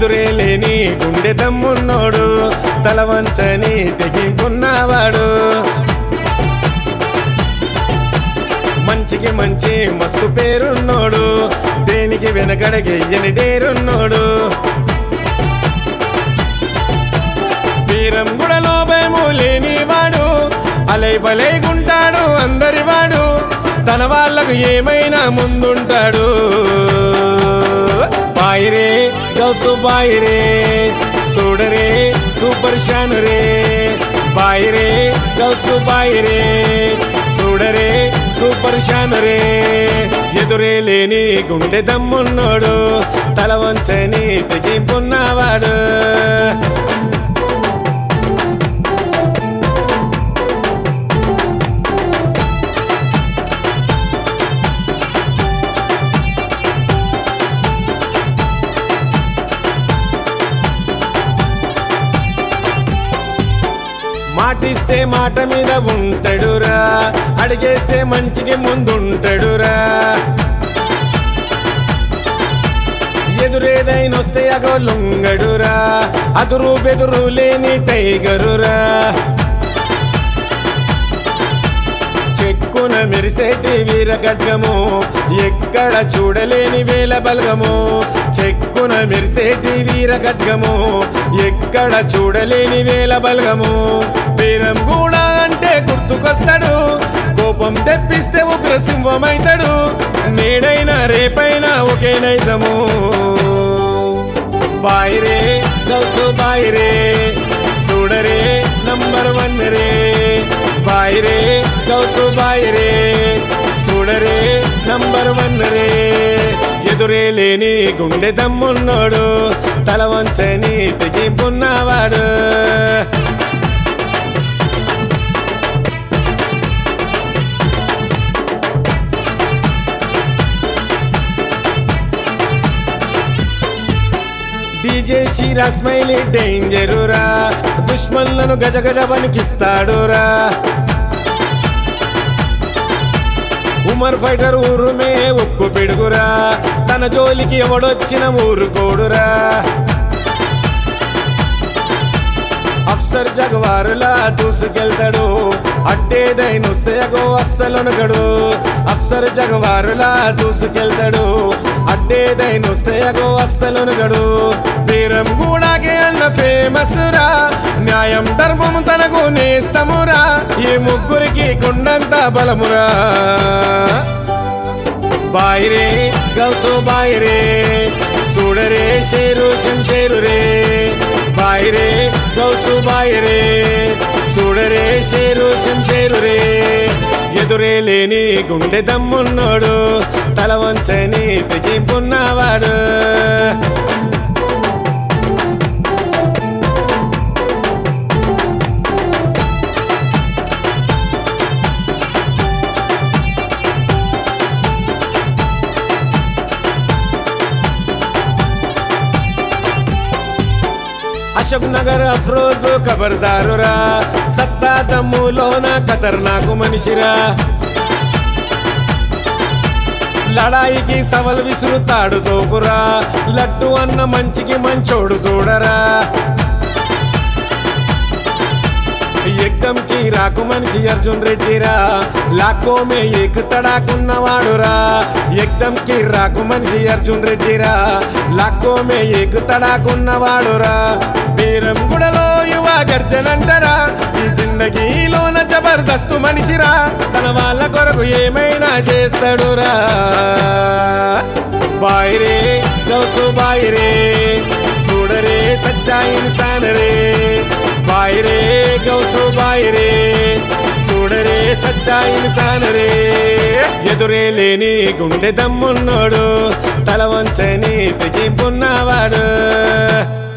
ఎదురే లేని గుండె దమ్మున్నోడు తల వంచని తెగింపున్నవాడు మంచికి మంచి మస్తు పేరున్నోడు దేనికి వెనకడగెయ్యని డేరున్నోడు వీరం గుడలో భయము లేనివాడు అలై బలైగుంటాడు అందరివాడు తన వాళ్ళకు ఏమైనా ముందుంటాడు బాయిరే గౌసు బాయిరే చూడరే సూపర్ షాన్ రే బాయిరే గౌసు బాయిరే చూడరే సూపర్ షాన్ రే ఎదురే లేని గుండె దమ్మున్నోడు తల వంచని తెగింపున్నవాడు మాటిస్తే మాట మీద ఉంటాడురా అడిగేస్తే మంచికి ముందుంటాడురా ఎదురేదైనొస్తే అగో లొంగడురా అదురు బెదురు లేని టైగరురా చెక్కున మెరిసేటి వీరగడ్గము ఎక్కడ చూడలేని వేల బలగము చెక్కున మెరిసేటి వీరగడ్గము ఎక్కడ చూడలేని వేల బలగము వీరం కూడా అంటే గుర్తుకొస్తాడు కోపం తెప్పిస్తే ఉగ్ర సింహమైతాడు నేడైనా రేపైనా ఒకే నైజము బాయిరే గౌసు బాయిరే చూడరే నంబర్ వన్ రే బాయిరే గౌసు బాయిరే చూడరే నంబర్ వన్ రే ఎదురే లేని గుండె దమ్మున్నోడు తల వంచని తెగింపున్నవాడు డీజే షీరా స్మైలీ డేంజరురా దుష్మన్లను గజ గజ వణికిస్తాడురా ఉమర్ ఫైటర్ ఊరుమే ఉక్కు పిడుగురా తన జోలికి ఎవడొచ్చిన ఊరుకోడురా అఫ్సర్ జగవారులా దూసుకెళ్తాడు అడ్డేదైనొస్తే అగో అస్సలనుగడు అఫ్సర్ జగవారులా దూసుకెళ్తాడు అడ్డేదైనొస్తే అగో అస్సలనుగడు వీరం గూడాకే అన్న ఫేమస్ రా న్యాయం ధర్మం తనకు నేస్తమురా ఈ ముగ్గురికి కొండంత బలమురా బాయిరే గౌసు బాయిరే చూడరే షేరు శంషేరు రే బాయిరే గౌసు బాయిరే చూడరే షేరు శంషేరు రే ఎదురే లేని గుండె దమ్మున్నోడు తల వంచని తెగింపున్నవాడు అశోక్ నగర్ అఫ్రోజ్ ఖబర్దారురా సత్తా దమ్ములోన ఖతర్నాకు మనిషిరా లడాయికి సవల్ విసురుతాడు తోపురా లడ్డు అన్న మంచికి మంచోడు చూడరా ఎగ్దంకి రాకు మనిషి అర్జున్ రెడ్డిరా లాక్కోమే ఏక్ తడాకున్నవాడురా ఎగ్దంకి రాకు మనిషి అర్జున్ రెడ్డిరా లాక్కోమే ఏక్ తడాకున్నవాడురా వీరం గుడలో యువ గర్జనంటరా ఈ జిందగీలోన జబర్దస్తు మనిషిరా తన వాళ్ళ కొరకు ఏమైనా చేస్తాడురా బాయిరే గౌసు బాయిరే చూడరే సచ్చా ఇన్సాన్ రే బాయిరే గౌసు బాయిరే చూడరే సచ్చా ఇన్సాన్ రే ఎదురే లేని గుండె దమ్మున్నోడు తల వంచని తెగింపున్నవాడు